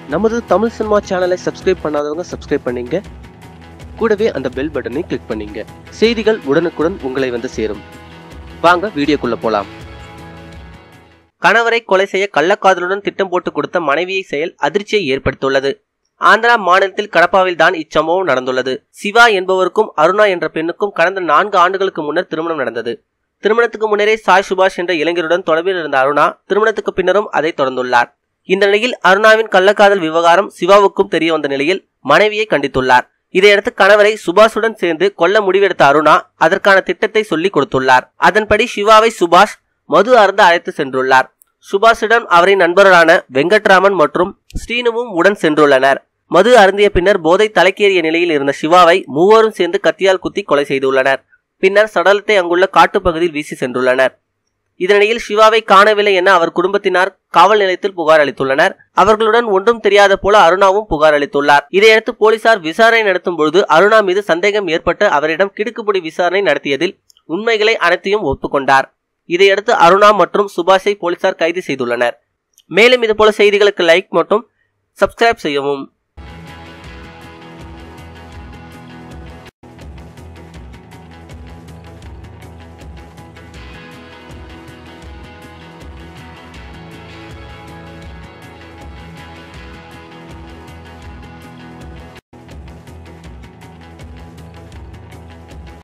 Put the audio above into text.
நமது தமிழ் சினிமா சேனலை சப்ஸ்கிரைப் பண்ணாதவங்க சப்ஸ்கிரைப் பண்ணீங்க கூடவே அந்த பெல் பட்டனை கிளிக் பண்ணீங்க செய்திகள் உடனுக்குடன் உங்களை வந்து சேரும் வாங்க வீடியோக்குள்ள போலாம் கணவரை கொலை செய்ய கள்ளக்காதலுடன் திட்டம் போட்டு கொடுத்த மனைவியை செயல் அதிர்ச்சியை ஏற்படுத்தியுள்ளது ஆந்திரா மாநிலத்தில் கடப்பாவில் தான் இச்சம்பவம் நடந்துள்ளது சிவா என்பவருக்கும் அருணா என்ற பெண்ணுக்கும் கடந்த நான்கு ஆண்டுகளுக்கு முன்னர் திருமணம் நடந்தது திருமணத்துக்கு முன்னரே சாய் சுபாஷ் என்ற இளைஞருடன் தொடர்பில் இருந்த அருணா திருமணத்துக்கு பின்னரும் அதை தொடர்ந்துள்ளார் இந்த நிலையில் அருணாவின் கள்ளக்காதல் விவகாரம் சிவாவுக்கும் தெரிய வந்த நிலையில் மனைவியை கண்டித்துள்ளார் இதையடுத்து கணவரை சுபாஷுடன் சேர்ந்து கொல்ல முடிவெடுத்த அருணா அதற்கான திட்டத்தை சொல்லி கொடுத்துள்ளார் அதன்படி சிவாவை சுபாஷ் மது அருந்த அழைத்து சென்றுள்ளார் சுபாஷிடம் அவரின் நண்பர்களான வெங்கட்ராமன் மற்றும் ஸ்ரீனுவும் உடன் சென்றுள்ளனர் மது அருந்திய பின்னர் போதை தலைக்கேறிய நிலையில் இருந்த சிவாவை மூவரும் சேர்ந்து கத்தியால் குத்தி கொலை செய்துள்ளனர் பின்னர் சடலத்தை அங்குள்ள காட்டுப்பகுதியில் வீசி சென்றுள்ளனர் இதனிடையில் சிவாவை காணவில்லை என அவர் குடும்பத்தினர் காவல் நிலையத்தில் புகார் அளித்துள்ளனர் அவர்களுடன் ஒன்றும் தெரியாத போல அருணாவும் புகார் அளித்துள்ளார் இதையடுத்து போலீசார் விசாரணை நடத்தும் பொழுது அருணா மீது சந்தேகம் ஏற்பட்டு அவரிடம் கிடுக்குப்பிடி விசாரணை நடத்தியதில் உண்மைகளை அனைத்தையும் ஒப்புக்கொண்டார் இதையடுத்து அருணா மற்றும் சுபாஷை போலீசார் கைது செய்துள்ளனர் மேலும் இதுபோல செய்திகளுக்கு லைக் மற்றும் சப்ஸ்கிரைப் செய்யவும்